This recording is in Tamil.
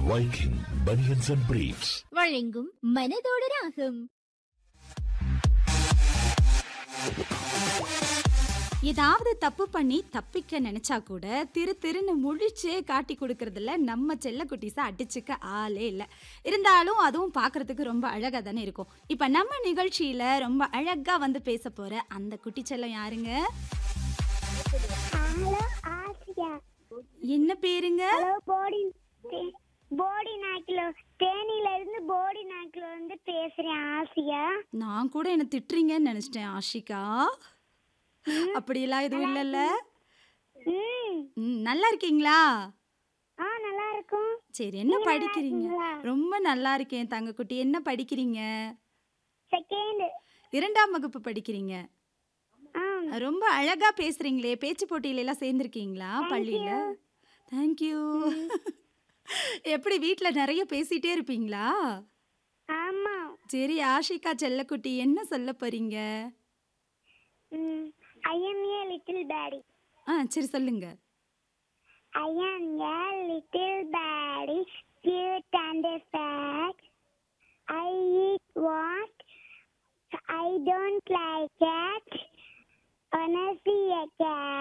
Viking Bunions and Briefs. வழங்கும் மனதோடு ராகம் ஏதாவது தப்பு பண்ணி தப்பிக்க நினைச்சா கூட திரு திருன்னு முழிச்சே காட்டி கொடுக்கறதுல நம்ம செல்ல குட்டீஸை அடிச்சுக்க ஆளே இல்லை இருந்தாலும் அதுவும் பார்க்கறதுக்கு ரொம்ப அழகாக தானே இருக்கும் இப்போ நம்ம நிகழ்ச்சியில ரொம்ப அழகா வந்து பேச போற அந்த குட்டி செல்லம் யாருங்க ஹலோ ஆசியா என்ன பேருங்க ஹலோ போடி தே- போடி நாய்க்குல தேனியில இருந்து போடி நாய்க்குல வந்து பேசுறேன் ஆசியா நான் கூட என்ன திட்டுறீங்கன்னு நினைச்சிட்டேன் ஆஷிகா அப்படியெல்லாம் எதுவும் இல்லைல்ல ம் ம், நல்லா இருக்கீங்களா ஆ நல்லா இருக்கும் சரி என்ன நீங்க நல்லா படிக்கிறீங்க இருக்கீங்களா? ரொம்ப நல்லா இருக்கேன் தங்கக்குட்டி என்ன படிக்கிறீங்க செகண்ட் இரண்டாம் வகுப்பு படிக்கிறீங்க ஆ ரொம்ப அழகா பேசுறீங்களே பேச்சு போட்டியில எல்லாம் சேர்ந்துருக்கீங்களா பள்ளியில தேங்க்யூ எப்படி வீட்ல நிறைய பேசிட்டே இருப்பீங்களா ஆமா சரி ஆஷிகா செல்லக்குட்டி என்ன சொல்ல போறீங்க ம் I am a little baby ஆ சரி சொல்லுங்க I am a little birdie, cute and fat. I eat what I don't like it. Wanna see a cat?